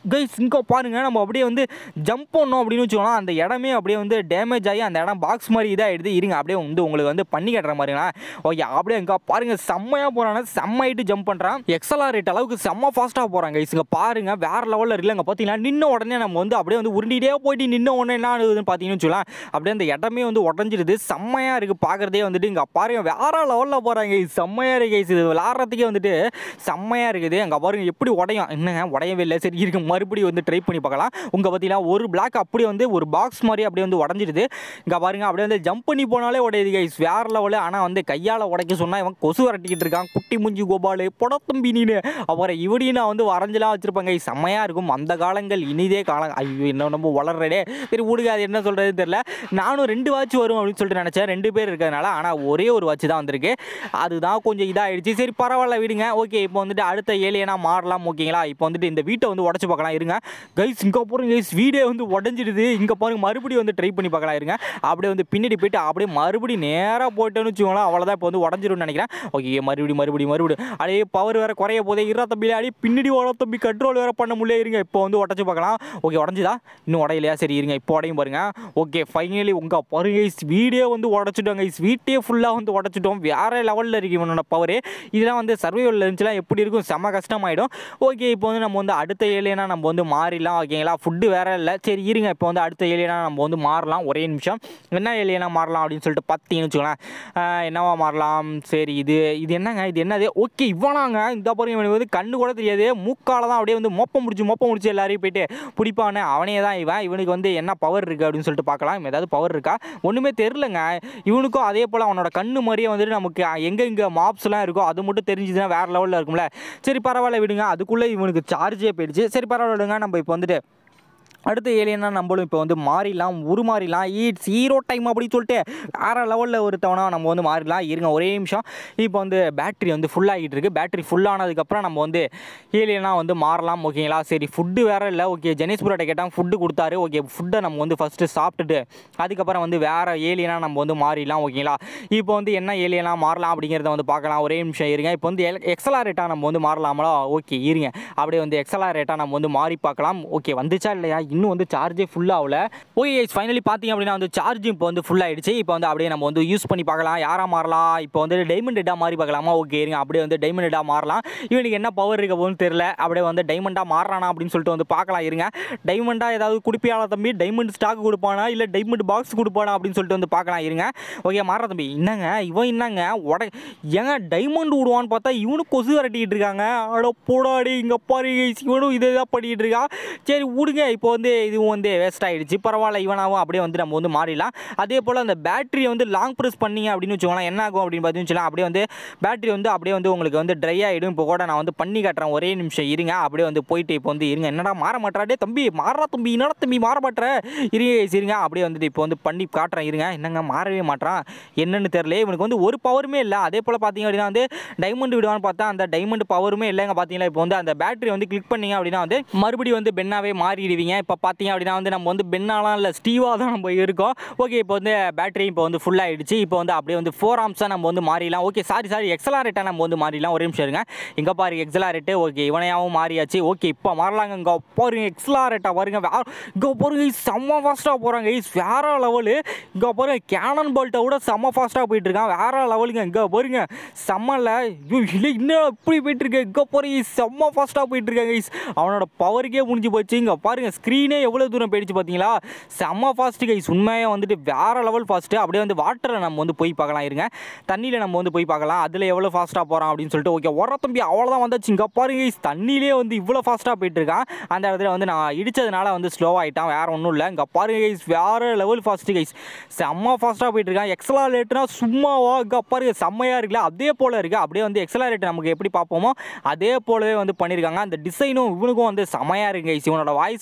கைஸ் இங்கே பாருங்க நம்ம அப்படியே வந்து ஜம்ப் பண்ணோம் அப்படின்னு வச்சுக்கோங்களேன் அந்த இடமே அப்படியே வந்து டேமேஜ் ஆகி அந்த இடம் பாக்ஸ் மாதிரி இதாகிடுது இருங்க அப்படியே வந்து உங்களுக்கு வந்து பண்ணி கட்டுற மாதிரிங்களா ஓகே அப்படியே இங்கே பாருங்க செம்மையாக போகிறாங்க செம்மையிட்டு ஜம்ப் பண்ணுறான் எக்ஸலாரேட் அளவுக்கு செம்ம ஃபாஸ்ட்டாக போகிறாங்க கைஸ் இங்கே பாருங்க வேற லெவலில் இல்லைங்க பார்த்தீங்கன்னா நின்ன உடனே நம்ம வந்து அப்படியே வந்து உருண்டிகிட்டே போயிட்டு நின்ன உடனே என்ன ஆகுதுன்னு பார்த்தீங்கன்னு வச்சுக்கலாம் அப்படியே அந்த இடமே வந்து உடஞ்சிடுது செம்மையாக இருக்குது பார்க்குறதே வந்துட்டு இங்கே பாருங்க வேற லெவலில் போகிறாங்க செம்மையாக இருக்கு guys. இது விளாட்றதுக்கே வந்துட்டு செம்மையாக இருக்குது அங்கே பாருங்க எப்படி உடையும் என்னங்க உடையவே இல்லை சரி இருக்கு மறுபடியும் வந்து ட்ரை பண்ணி பார்க்கலாம் உங்கள் பார்த்தீங்கன்னா ஒரு பிளாக் அப்படியே வந்து ஒரு பாக்ஸ் மாதிரி அப்படியே வந்து உடஞ்சிடுது இங்கே பாருங்க அப்படியே வந்து ஜம்ப் பண்ணி போனாலே உடையுது கைஸ் வேற லெவலு ஆனால் வந்து கையால் உடைக்க சொன்னால் இவன் கொசு வரட்டிக்கிட்டு இருக்கான் குட்டி முஞ்சி கோபாலு புடத்தம்பி நீனு அப்புறம் இவனையும் நான் வந்து வரைஞ்சலாம் வச்சிருப்பேன் கைஸ் செம்மையாக இருக்கும் அந்த காலங்கள் இனிதே காலம் ஐயோ என்ன நம்ம வளர்றடே சரி விடுங்க அது என்ன சொல்கிறதுன்னு தெரியல நானும் ரெண்டு வாட்ச் வரும் அப்படின்னு சொல்லிட்டு நினச்சேன் ரெண்டு பேர் இருக்கிறதுனால ஆனால் ஒரே ஒரு வாட்ச் தான் வந்திருக்கு அதுதான் கொஞ்சம் இதாகிடுச்சு சரி பரவாயில்ல விடுங்க ஓகே இப்போ வந்துட்டு அடுத்த ஏலியனா மாறலாம் ஓகேங்களா இப்போ வந்துட்டு இந்த வீட்டை வந்து உடச்சு பார்க்கலாம் இருங்க கைஸ் இங்கே போகிறோம் கைஸ் வீடே வந்து உடஞ்சிடுது இங்கே பாருங்க மறுபடியும் வந்து ட்ரை பண்ணி பார்க்கலாம் இருங்க அப்படியே வந்து பின்னாடி போயிட்டு அப்படியே மறுபடியும் நேராக போயிட்டேன்னு வச்சுக்கோங்களேன் அவ்வளோதான் இப்போ வந்து உடஞ்சிரும்னு நினைக்கிறேன் ஓகே மறுபடியும் மறுபடியும் மறுபடியும் அப்படியே பவர் வேறு குறைய போதே இருபா தம்பி அப்படியே பின்னாடி ஓட தம்பி கண்ட்ரோல் வேறு பண்ண முடியல இருங்க இப்போ வந்து உடச்சு பார்க்கலாம் ஓகே உடஞ்சுதா இன்னும் உடையலையா சரி இருங்க இப்போ உடையும் பாருங்க ஓகே ஃபைனலி உங்கள் பாருங்க guys, வீடே வந்து உடச்சிட்டோம் கைஸ் வீட்டே ஃபுல்லாக வந்து உடச்சிட்டோம் வேற லெவலில் இருக்கு இவனோட பவர் இதெல்லாம் வந்து சர்வைவல் இருந்துச்சுலாம் எப்படி இருக்கும் செம்ம கஷ்டமாயிடும் ஓகே இப்போ வந்து நம்ம வந்து அடுத்த ஏலியனா நம்ம வந்து மாறிடலாம் ஓகேங்களா ஃபுட்டு வேற இல்லை சரி இருங்க இப்போ வந்து அடுத்த ஏலியனா நம்ம வந்து மாறலாம் ஒரே நிமிஷம் என்ன ஏலியனா மாறலாம் அப்படின்னு சொல்லிட்டு பார்த்தீங்கன்னு வச்சுக்கோங்களேன் ஆஹ் என்னவா மாறலாம் சரி இது இது என்னங்க இது என்னது ஓகே இவனாங்க இந்த பாருங்க இவனுக்கு வந்து கண்ணு கூட தெரியாது மூக்கால தான் அப்படியே வந்து மொப்பம் முடிச்சு மொப்பம் முடிச்சு எல்லாரையும் போயிட்டு பிடிப்பானே அவனே தான் இவன் இவனுக்கு வந்து என்ன பவர் இருக்குது அப்படின்னு சொல்லிட்டு பார்க்கலாம் இவன் ஏதாவது பவர் இருக்கா ஒன்றுமே தெரிலங்க இவனுக்கும் அதே போல் அவனோட கண்ணு மாதிரியே வந்துட்டு நமக்கு எங்கெங்கே மாப்ஸ்லாம் இருக்கோ அது மட்டும் தெரிஞ்சுதுன்னா வேறு லெவலில் இருக்கும்ல சரி பரவாயில்ல விடுங்க அதுக்குள்ளே இவனுக்கு சார்ஜே போயிடுச்சு சரி பரவாயில்ல விடுங்க நம்ம இப்போ வந்துட்டு அடுத்த ஏலியனா நம்மளும் இப்போ வந்து மாறிடலாம் உருமாறிடலாம் ஈட்ஸ் ஹீரோ டைம் அப்படின்னு சொல்லிட்டு வேறு லெவலில் ஒருத்தவனா நம்ம வந்து மாறிடலாம் இருங்க ஒரே நிமிஷம் இப்போ வந்து பேட்டரி வந்து ஃபுல் ஆகிட்டு இருக்கு பேட்டரி ஃபுல் ஆனதுக்கப்புறம் நம்ம வந்து ஏலியனா வந்து மாறலாம் ஓகேங்களா சரி ஃபுட்டு வேறு இல்லை ஓகே ஜெனிஸ் புரோட்டை கேட்டால் ஃபுட்டு கொடுத்தாரு ஓகே ஃபுட்டை நம்ம வந்து ஃபஸ்ட்டு சாப்பிட்டுட்டு அதுக்கப்புறம் வந்து வேறு ஏலியனா நம்ம வந்து மாறிடலாம் ஓகேங்களா இப்போ வந்து என்ன ஏலியனா மாறலாம் அப்படிங்கிறத வந்து பார்க்கலாம் ஒரே நிமிஷம் இருங்க இப்போ வந்து எக்ஸலாரேட்டாக நம்ம வந்து மாறலாமலா ஓகே இருங்க அப்படியே வந்து எக்ஸலாரேட்டாக நம்ம வந்து மாறி பார்க்கலாம் ஓகே வந்துச்சா இல்லையா இன்னும் வந்து சார்ஜே ஃபுல் ஆகல ஓகே ஃபைனலி பார்த்தீங்க அப்படின்னா வந்து சார்ஜும் இப்போ வந்து ஃபுல் ஆயிடுச்சு இப்போ வந்து அப்படியே நம்ம வந்து யூஸ் பண்ணி பார்க்கலாம் யாரா மாறலாம் இப்போ வந்து டைமண்ட் ஹெட்டாக மாறி பார்க்கலாமா ஓகே இருங்க அப்படியே வந்து டைமண்ட் ஹெட்டாக மாறலாம் இவனுக்கு என்ன பவர் இருக்க போகுதுன்னு தெரியல அப்படியே வந்து டைமண்டாக மாறுறானா அப்படின்னு சொல்லிட்டு வந்து பார்க்கலாம் இருங்க டைமண்டாக ஏதாவது குடிப்பியாளா தம்பி டைமண்ட் ஸ்டாக் கொடுப்பானா இல்லை டைமண்ட் பாக்ஸ் கொடுப்பானா அப்படின்னு சொல்லிட்டு வந்து பார்க்கலாம் இருங்க ஓகே மாறா தம்பி என்னங்க இவன் என்னங்க உட ஏங்க டைமண்ட் விடுவான்னு பார்த்தா இவனு கொசு விரட்டிக்கிட்டு இருக்காங்க அட போடாடி இங்கே பாரு guys, இவனும் இதே தான் பண்ணிக்கிட்டு இருக்கான் சரி விடுங்க இப்போ வந்து இதுவும் வந்து வேஸ்ட் ஆகிடுச்சு பரவாயில்ல இவனாவும் அப்படியே வந்து நம்ம வந்து மாறிடலாம் அதே போல் அந்த பேட்டரியை வந்து லாங் ப்ரெஸ் பண்ணீங்க அப்படின்னு வச்சுக்கோங்களேன் என்ன ஆகும் அப்படின்னு பார்த்தீங்கன்னா அப்படியே வந்து பேட்டரி வந்து அப்படியே வந்து உங்களுக்கு வந்து ட்ரை ஆகிடும் இப்போ கூட நான் வந்து பண்ணி காட்டுறேன் ஒரே நிமிஷம் இருங்க அப்படியே வந்து போயிட்டு இப்போ வந்து இருங்க என்னடா மாற மாட்டாடே தம்பி மாறா தம்பி என்னடா தம்பி மாற மாட்டேற இருங்க guys, இருங்க அப்படியே வந்துட்டு இப்போ வந்து பண்ணி காட்டுறேன் இருங்க என்னங்க மாறவே மாட்டான் என்னன்னு தெரியல இவனுக்கு வந்து ஒரு பவருமே இல்லை அதே போல் பார்த்தீங்க அப்படின்னா வந்து டைமண்ட் விடுவான்னு பார்த்தா அந்த டைமண்ட் பவருமே இல்லைங்க பார்த்தீங்களா இப்போ வந்து அந்த பேட்டரி வந்து கிளிக் பண்ணீங்க அப்படின்னா வந்து மறுபடியும் வந்து பென்னாவே மாறிடுவீங்க இப்போ பார்த்தீங்க அப்படின்னா வந்து நம்ம வந்து பென்னாலாம் இல்லை ஸ்டீவாக தான் நம்ம இருக்கோம் ஓகே இப்போ வந்து பேட்டரி இப்போ வந்து ஃபுல் ஆயிடுச்சு இப்போ வந்து அப்படியே வந்து ஃபோர் ஆம்ஸாக நம்ம வந்து மாறிடலாம் ஓகே சாரி சாரி எக்ஸலாரேட்டாக நம்ம வந்து மாறிடலாம் ஒரு நிமிஷம் இருங்க இங்கே பாரு எக்ஸலாரேட்டு ஓகே இவனையாவும் மாறியாச்சு ஓகே இப்போ மாறலாங்க இங்கே பாருங்க எக்ஸலாரேட்டாக பாருங்க வே இங்கே பாருங்க guys, செம்ம ஃபாஸ்ட்டாக போகிறாங்க guys. வேற லெவலு இங்கே பாருங்க கேனன் பால்ட்டை விட செம்ம ஃபாஸ்ட்டாக போயிட்டு இருக்கான் வேற லெவலுங்க இங்கே பாருங்க செம்மல ஐயோ இல்லை இன்னும் இப்படி போயிட்டு இருக்கு இங்கே பாருங்க செம்ம ஃபாஸ்ட்டாக போயிட்டு இருக்காங்க guys. அவனோட பவருக்கே முடிஞ்சு போச்சு இங்கே பாருங்க ஸ்க்ரீனே எவ்வளோ தூரம் போயிடுச்சு பார்த்தீங்களா செம்ம ஃபாஸ்ட்டு கைஸ் உண்மையாக வந்துட்டு வேற லெவல் ஃபாஸ்ட்டு அப்படியே வந்து வாட்டரில் நம்ம வந்து போய் பார்க்கலாம் இருங்க தண்ணியில் நம்ம வந்து போய் பார்க்கலாம் அதில் எவ்வளோ ஃபாஸ்ட்டாக போகிறான் அப்படின்னு சொல்லிட்டு ஓகே ஒர தம்பி அவ்வளோதான் வந்தாச்சு இங்கே பாருங்க guys, தண்ணியிலே வந்து இவ்வளோ ஃபாஸ்ட்டாக போயிட்டு இருக்கான் அந்த இடத்துல வந்து நான் இடிச்சதுனால வந்து ஸ்லோ ஆகிட்டான் வேற ஒன்றும் இல்லை இங்கே பாருங்க கைஸ் வேற லெவல் ஃபாஸ்ட்டு கைஸ் செம்ம ஃபாஸ்ட்டாக போயிட்டு இருக்கான் எக்ஸலாரேட்னா சும்மாவா இங்கே பாருங்க செம்மையாக இருக்குல்ல அதே போல் இருக்குது அப்படியே வந்து எக்ஸலாரேட் நமக்கு எப்படி பார்ப்போமோ அதே போலவே வந்து பண்ணியிருக்காங்க அந்த டிசைனும் இவனுக்கும் வந்து செமையாக இருக்கு கைஸ் இவனோட வாய்ஸ் வந்து செமையாக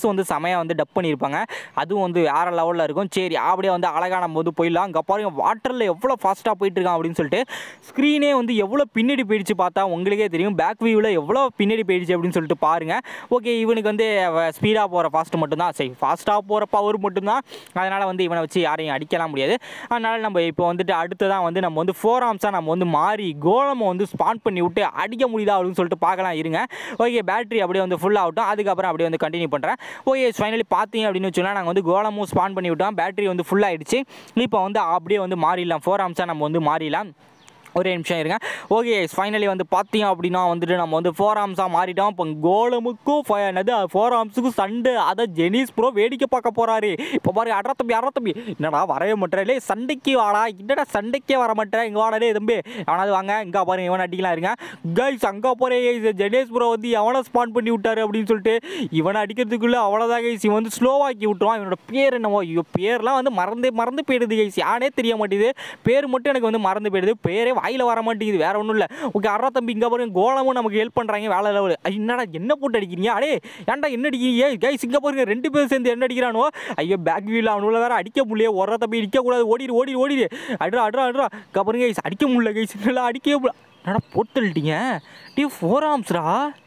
செமையாக வந்து டப் பண்ணியிருப்பாங்க அதுவும் வந்து வேறு லெவலில் இருக்கும் சரி அப்படியே வந்து அழகாக நம்ம வந்து போயிடலாம் அங்கே பாருங்க வாட்டரில் எவ்வளோ ஃபாஸ்ட்டாக போயிட்டு இருக்கான் அப்படின்னு சொல்லிட்டு ஸ்க்ரீனே வந்து எவ்வளோ பின்னாடி போயிடுச்சு பார்த்தா உங்களுக்கே தெரியும் பேக் வியூவில் எவ்வளோ பின்னாடி போயிடுச்சு அப்படின்னு சொல்லிட்டு பாருங்கள் ஓகே இவனுக்கு வந்து ஸ்பீடாக போகிற ஃபாஸ்ட் மட்டும்தான் சரி ஃபாஸ்ட்டாக போகிற பவர் மட்டும்தான் அதனால் வந்து இவனை வச்சு யாரையும் அடிக்கலாம் முடியாது அதனால் நம்ம இப்போ வந்துட்டு அடுத்ததான் வந்து நம்ம வந்து ஃபோர் ஆர்ம்ஸாக நம்ம வந்து மாறி கோலமை வந்து ஸ்பான் பண்ணி விட்டு அடிக்க முடியுதா அப்படின்னு சொல்லிட்டு பார்க்கலாம் இருங்க ஓகே பேட்டரி அப்படியே வந்து ஃபுல் ஆகட்டும் அதுக்கப்புறம் அப்படியே வந்து கண்டினியூ பண்ணுறேன் ஓகே ஃபைனலி பார்த்தீங்க அப்படின்னு வச்சுன்னா நாங்கள் வந்து கோலமும் ஸ்பான் பண்ணி விட்டோம் பேட்டரி வந்து ஃபுல் ஆயிடுச்சு இப்போ வந்து அப்படியே வந்து மாறிடலாம் ஃபோர் ஆர்ம்ஸாக நம்ம வந்து மாறிடலாம் ஒரே நிமிஷம் இருங்க ஓகே ஃபைனலி வந்து பார்த்தீங்க அப்படின்னா வந்துட்டு நம்ம வந்து ஃபோர் ஆர்ம்ஸாக மாறிட்டோம் இப்போ கோலமுக்கும் ஃப- என்னது ஃபோர் ஆர்ம்ஸுக்கும் சண்டை அதை ஜெனிஸ் ப்ரோ வேடிக்கை பார்க்க போகிறாரு இப்போ பாரு அட தம்பி அட தம்பி என்னடா வரவே மாட்டேன் சண்டைக்கு வாடா என்னடா சண்டைக்கே வர மாட்டேன் இங்கே வாடா டேய் தம்பி அவனாவது வாங்க இங்கே பாருங்க இவன் அடிக்கலாம் இருங்க கைஸ் அங்கே போகிறேன் ஜெனேஷ் ப்ரோ வந்து எவனை ஸ்பான் பண்ணி விட்டாரு அப்படின்னு சொல்லிட்டு இவனை அடிக்கிறதுக்குள்ளே அவ்வளோதான் கைஸ் இவன் வந்து ஸ்லோவாக்கி விட்டுருவான் இவனோட பேர் என்னவோ ஐயோ பேர்லாம் வந்து மறந்து மறந்து போயிடுது கைஸ் யானே தெரிய மாட்டேங்குது பேர் மட்டும் எனக்கு வந்து மறந்து போயிடுது பேரே வாயில் வர மாட்டேங்குது வேற ஒன்றும் இல்லை ஓகே அறா தம்பி இங்கே பாருங்க கோலமும் நமக்கு ஹெல்ப் பண்ணுறாங்க வேலை லெவல் என்னடா என்ன போட்டு அடிக்கிறீங்க அடே ஏன்டா என்ன அடிக்கிறீங்க கைஸ் இங்கே பாருங்க ரெண்டு பேரும் சேர்ந்து என்ன அடிக்கிறானோ ஐயோ பேக் வீல் அவனுல வேற அடிக்க முடியல ஒரு தம்பி அடிக்கக்கூடாது ஓடிடு ஓடிடு ஓடிடு அட்ரா அட்ரா அட்ரா இங்கே பாருங்க கைஸ் அடிக்க முடியல கைஸ் நல்லா அடிக்கவே முடியல என்னடா போட்டு தள்ளிட்டீங்க டீ ஃபோர் ஆர்ம்ஸ்ரா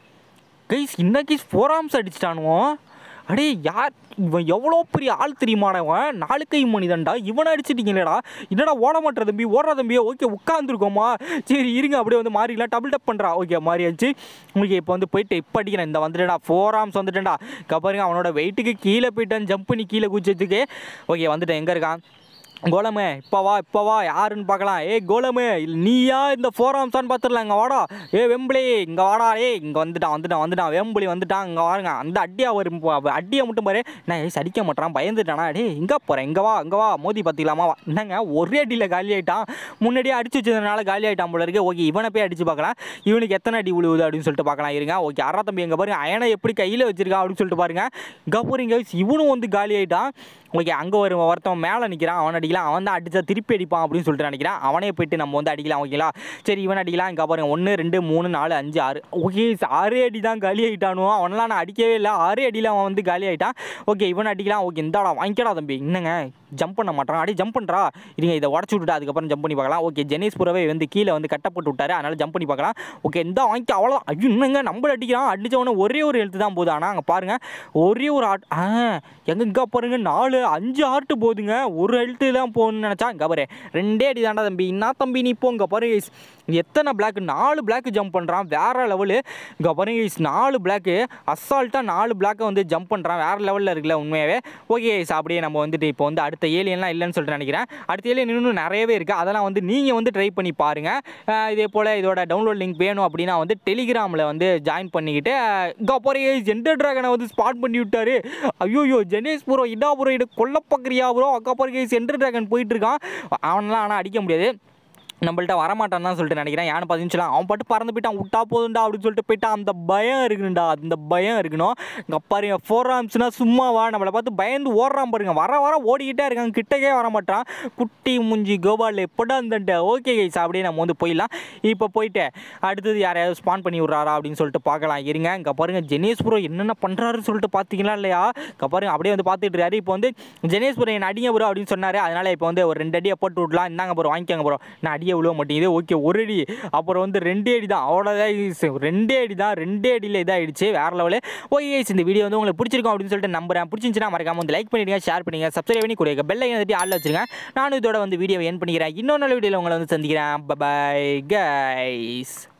கைஸ் இன்னைக்கு ஃபோர் ஆர்ம்ஸ் அடிச்சிட்டானுவோ அடே யார் இவன் எவ்வளோ பெரிய ஆள் தெரியுமானவன் நாலு கை மனிதன்டா இவனை அடிச்சிட்டீங்களேடா என்னடா ஓட மாட்டேற தம்பி ஓடுற தம்பியே ஓகே உட்காந்துருக்கோமா சரி இருங்க அப்படியே வந்து மாறிக்கலாம் டபுள் டப் பண்ணுறா ஓகே மாறியாச்சு உங்களுக்கு இப்போ வந்து போயிட்டு இப்போ அடிக்கிறேன் இந்த வந்துட்டேன்டா ஃபோர் ஆர்ம்ஸ் வந்துட்டேன்டா இங்க பாருங்க அவனோட வெயிட்டுக்கு கீழே போயிட்டான் ஜம்ப் பண்ணி கீழே குதிச்சதுக்கு ஓகே வந்துட்டேன் எங்கே இருக்கான் கோலமே இப்போ வா இப்போ வா யாருன்னு பார்க்கலாம் ஏ கோலமே இல்ல நீயா இந்த ஃபோர் ஆம்ஸான்னு பார்த்துடலாம் இங்கே வாடா ஏ வெம்பிளி இங்கே வாடா ஏ இங்கே வந்துட்டான் வந்துட்டான் வந்துட்டான் வெம்பிளி வந்துட்டான் இங்கே வாருங்க அந்த அட்டியா வரும் அட்டியை மட்டும் பாரு நான் ஏய் அடிக்க மாட்டான் பயந்துட்டானா டே இங்கே போகிறேன் இங்கே வா இங்கே வா மோதி பார்த்துக்கலாமா வா என்னங்க ஒரே அடியில் காலி ஆயிட்டான் முன்னாடியே அடிச்சு வச்சதுனால காலி ஆயிட்டான் போல இருக்கு ஓகே இவனை போய் அடிச்சு பார்க்கலாம் இவனுக்கு எத்தனை அடி விழுவுது அப்படின்னு சொல்லிட்டு பார்க்கலாம் இருங்க ஓகே அறா தம்பி எங்கே பாருங்க அயனை எப்படி கையில் வச்சிருக்கான் அப்படின்னு சொல்லிட்டு பாருங்க இங்கே போறீங்க இவனும் வந்து காலி ஆயிட்டான் ஓகே அங்கே ஒரு ஒருத்தன் மேலே நிற்கிறான் அவன் அடிக்கலாம் அவன் தான் அடிச்சா திருப்பி அடிப்பான் அப்படின்னு சொல்லிட்டு நினைக்கிறான் அவனே போயிட்டு நம்ம வந்து அடிக்கலாம் ஓகேங்களா சரி இவன் அடிக்கலாம் இங்கே பாருங்க ஒன்று ரெண்டு மூணு நாலு அஞ்சு ஆறு ஓகே ஆறே அடி தான் காலி ஆகிட்டானோ அவனெலாம் நான் அடிக்கவே இல்லை ஆறே அடியில் அவன் வந்து காலி ஆகிட்டான் ஓகே இவன் அடிக்கலாம் ஓகே இந்தாடா வாங்கிக்கடா தம்பி என்னங்க ஜம்ப் பண்ண மாட்டான் அடி ஜம்ப் பண்ணுறா இருங்க இதை உடச்சி விட்டுட்டு அதுக்கப்புறம் ஜம்ப் பண்ணி பார்க்கலாம் ஓகே ஜெனீஸ் புறவே வந்து கீழே வந்து கட்டப்பட்டு விட்டாரு அதனால ஜம்ப் பண்ணி பார்க்கலாம் ஓகே இந்த வாங்கிக்க அவ்வளோ ஐயோ என்னங்க நம்ம அடிக்கிறான் அடிச்சவொடனே ஒரே ஒரு எழுத்து தான் போகுது ஆனால் அங்கே பாருங்க ஒரே ஒரு ஆட் ஆ எங்க இங்கே பாருங்க நாலு அஞ்சு ஆட்டு போகுதுங்க ஒரு எழுத்து தான் போகணும்னு நினச்சா இங்கே பாரு ரெண்டே அடி தாண்டா தம்பி என்ன தம்பி நீ இப்போ இங்கே பாருங்க guys. எத்தனை பிளாக் நாலு பிளாக் ஜம்ப் பண்ணுறான் வேற லெவலு இங்கே பாருங்க guys, நாலு பிளாக்கு அசால்ட்டாக நாலு பிளாக்கை வந்து ஜம்ப் பண்ணுறான் வேற லெவலில் இருக்குல்ல உண்மையாகவே ஓகே guys, அப்படியே நம்ம வந்துட்டு இப்போ வந்து அடுத்த ஏலியன்லாம் இல்லைன்னு சொல்லிட்டு நினைக்கிறேன் அடுத்த ஏலியன் இன்னும் நிறையவே இருக்குது அதெல்லாம் வந்து நீங்கள் வந்து ட்ரை பண்ணி பாருங்கள் அஹ் இதே போல் இதோட டவுன்லோட் லிங்க் வேணும் அப்படின்னா வந்து டெலிகிராமில் வந்து ஜாயின் பண்ணிக்கிட்டு இங்கே போகிற ஜெண்டர் ட்ராகனை வந்து ஸ்பாட் பண்ணி விட்டாரு ஐயோயோ ஜெனேஷ் ப்ரோ இதா ப்ரோ இது கொல்ல பார்க்குறியா ப்ரோ அக்கா பாருங்க சென்டர் ட்ராகன் போயிட்டு இருக்கான் அவனெலாம் ஆனால் அடிக்க முடியாது நம்மள்ட்ட வரமாட்டான்னு தான் சொல்லிட்டு நினைக்கிறேன் யானை பதினஞ்சுலாம் அவன் பாட்டு பறந்து போயிட்டான் விட்டா போதும்டா அப்படின்னு சொல்லிட்டு போயிட்டான் அந்த பயம் இருக்கணும்டா அந்த பயம் இருக்கணும் இங்கே பாருங்க ஃபோர் ஆர்ம்ஸ்னா சும்மாவா நம்மளை பார்த்து பயந்து ஓடுறான் பாருங்க வர வர ஓடிக்கிட்டே இருக்காங்க கிட்டக்கே வர மாட்டான் குட்டி முஞ்சி கோபால் எப்படா அந்த ஓகே கைஸ் அப்படியே நம்ம வந்து போயிடலாம் இப்போ போயிட்டு அடுத்தது யாரையாவது ஸ்பான் பண்ணி விட்றாரா அப்படின்னு சொல்லிட்டு பார்க்கலாம் இருங்க இங்கே பாருங்க ஜெனேஷ் ப்ரோ என்னென்ன பண்ணுறாருன்னு சொல்லிட்டு பார்த்தீங்களா இல்லையா இங்கே பாருங்க அப்படியே வந்து பார்த்துட்டு இருக்காரு இப்போ வந்து ஜெனேஷ் ப்ரோ என்ன அடிங்க ப்ரோ அப்படின்னு சொன்னார் அதனால் இப்போ வந்து ஒரு ரெண்டு அடியை போட்டு விடலாம் இந்தாங்க ப்ரோ வாங்கிக்கோங்க ப்ரோ நான் அடியை விழுவ மாட்டேங்குது ஓகே ஒரு அடி அப்புறம் வந்து ரெண்டே அடி தான் அவ்வளோதான் ரெண்டே அடி தான் ரெண்டே அடியில் இதாகிடுச்சு வேறு லெவலு ஓகே guys, இந்த வீடியோ வந்து உங்களுக்கு பிடிச்சிருக்கும் அப்படின்னு சொல்லிட்டு நம்புறேன் பிடிச்சிருந்துச்சுன்னா மறக்காம வந்து லைக் பண்ணிடுங்க ஷேர் பண்ணுங்க சப்ஸ்கிரைப் பண்ணி கொடுங்க பெல் ஐக்கன் தட்டி ஆளில் வச்சிருங்க நானும் இதோட வந்து வீடியோ என் பண்ணிக்கிறேன் இன்னொரு நல்ல வீடியோவில் உங்களை வந்து சந்திக்கிறேன் பை கைஸ்